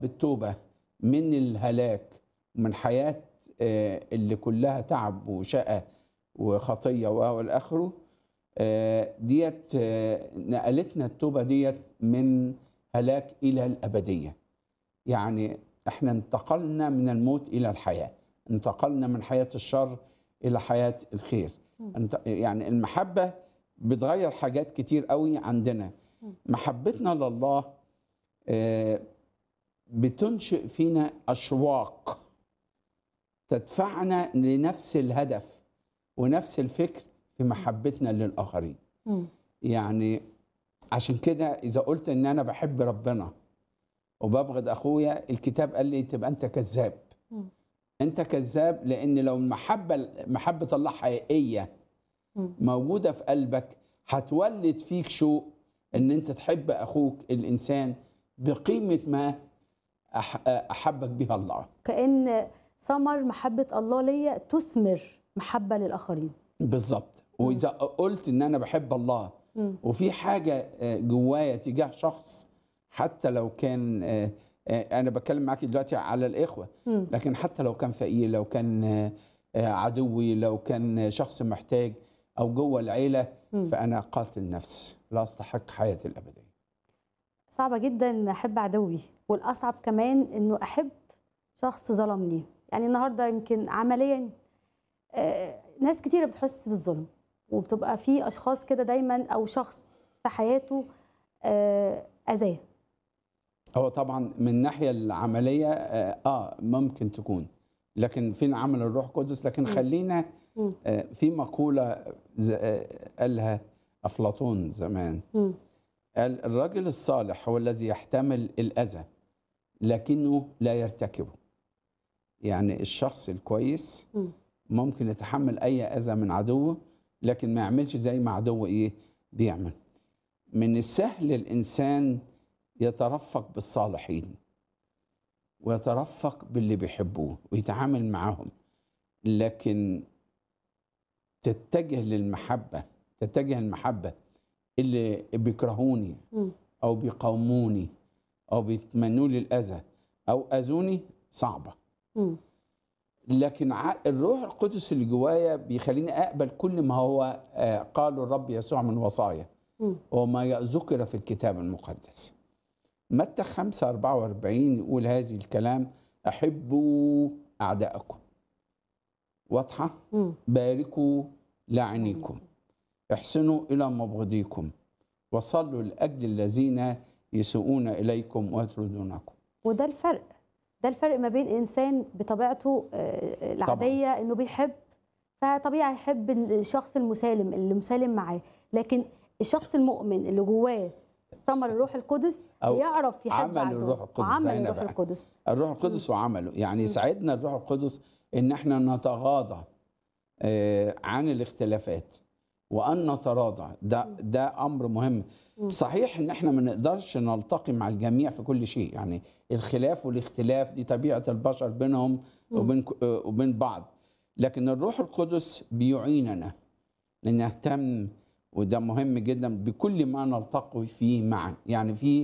بالتوبة من الهلاك ومن حياة آه، اللي كلها تعب وشقى وخطية والى آخره آه، ديت آه، نقلتنا التوبة ديت من هلاك إلى الأبدية يعني احنا انتقلنا من الموت إلى الحياة انتقلنا من حياة الشر إلى حياة الخير انت- يعني المحبة بتغير حاجات كتير قوي عندنا محبتنا لله آه، بتنشئ فينا أشواق تدفعنا لنفس الهدف ونفس الفكر في محبتنا للآخرين مم. يعني عشان كده إذا قلت إن أنا بحب ربنا وببغض أخويا الكتاب قال لي تبقى أنت كذاب مم. أنت كذاب لأن لو المحبة محبة الله حقيقية مم. موجودة في قلبك هتولد فيك شوق إن أنت تحب أخوك الإنسان بقيمة ما أح- أحبك بها الله كأن ثمر محبة الله ليا تثمر محبة للآخرين بالظبط وإذا قلت إن أنا بحب الله مم. وفي حاجة آه، جوايا تجاه شخص حتى لو كان آه، آه، أنا بتكلم معاك دلوقتي على الإخوة مم. لكن حتى لو كان فقير لو كان آه، آه، عدوي لو كان شخص محتاج أو جوه العيلة مم. فأنا قاتل نفس لا أستحق حياة الأبدية صعبة جدا أحب عدوي والأصعب كمان إنه أحب شخص ظلمني يعني النهاردة يمكن عمليا آه، ناس كتيرة بتحس بالظلم وبتبقى في أشخاص كده دايما أو شخص في حياته آه، أذاه هو طبعا من الناحية العملية آه, آه ممكن تكون لكن فين عمل الروح القدس لكن خلينا مم. آه في مقولة ز- آه قالها أفلاطون زمان مم. قال الرجل الصالح هو الذي يحتمل الأذى لكنه لا يرتكبه يعني الشخص الكويس مم. ممكن يتحمل أي أذى من عدوه لكن ما يعملش زي ما عدوه إيه بيعمل من السهل الإنسان يترفق بالصالحين ويترفق باللي بيحبوه ويتعامل معاهم لكن تتجه للمحبة تتجه المحبة اللي بيكرهوني مم. أو بيقاوموني أو بيتمنوا لي الأذى أو أذوني صعبة مم. لكن ع- الروح القدس اللي جوايا بيخليني أقبل كل ما هو آه، قاله الرب يسوع من وصايا مم. وما ذكر في الكتاب المقدس متى 5 44 يقول هذه الكلام أحبوا أعداءكم واضحة مم. باركوا لعنيكم احسنوا إلى مبغضيكم وصلوا لأجل الذين يسوءون إليكم ويطردونكم وده الفرق ده الفرق ما بين انسان بطبيعته آه، العاديه انه بيحب فطبيعي يحب الشخص المسالم اللي مسالم معاه لكن الشخص المؤمن اللي جواه ثمر الروح القدس أو يعرف يحب عمل عدوه. الروح القدس وعمل ده هنا الروح بقى. القدس الروح القدس وعمله يعني يساعدنا الروح القدس ان احنا نتغاضى آه، عن الاختلافات وان نتراضى ده ده امر مهم صحيح ان احنا ما نقدرش نلتقي مع الجميع في كل شيء يعني الخلاف والاختلاف دي طبيعه البشر بينهم وبين ك- آه، وبين بعض لكن الروح القدس بيعيننا لنهتم وده مهم جدا بكل ما نلتقي فيه معا يعني في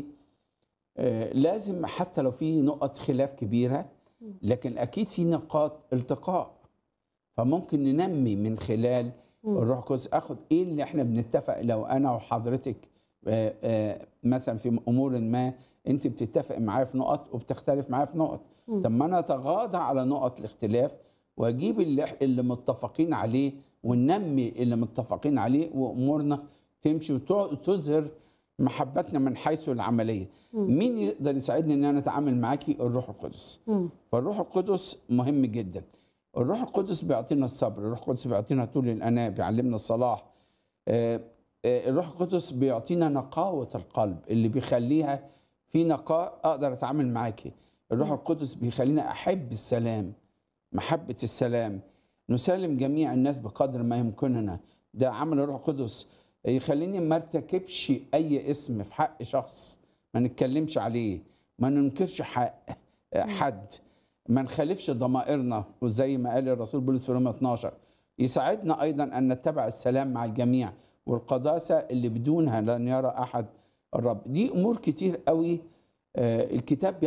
آه، لازم حتى لو في نقط خلاف كبيرة لكن أكيد في نقاط التقاء فممكن ننمي من خلال الروح القدس أخد إيه اللي إحنا بنتفق لو أنا وحضرتك آه، آه، مثلا في أمور ما أنت بتتفق معايا في نقط وبتختلف معايا في نقط طب ما أنا أتغاضى على نقط الاختلاف وأجيب اللي, اللي متفقين عليه وننمي اللي متفقين عليه وأمورنا تمشي وتظهر محبتنا من حيث العمليه مين يقدر يساعدني ان انا اتعامل معاكي الروح القدس مم. فالروح القدس مهم جدا الروح القدس بيعطينا الصبر الروح القدس بيعطينا طول الاناة بيعلمنا الصلاح آه، آه، الروح القدس بيعطينا نقاوة القلب اللي بيخليها في نقاء اقدر اتعامل معاكي الروح القدس بيخلينا احب السلام محبة السلام نسلم جميع الناس بقدر ما يمكننا ده عمل الروح القدس يخليني ما ارتكبش اي اسم في حق شخص ما نتكلمش عليه ما ننكرش حق حد ما نخالفش ضمائرنا وزي ما قال الرسول بولس في رومية 12 يساعدنا ايضا ان نتبع السلام مع الجميع والقداسه اللي بدونها لن يرى احد الرب دي امور كتير قوي آه، الكتاب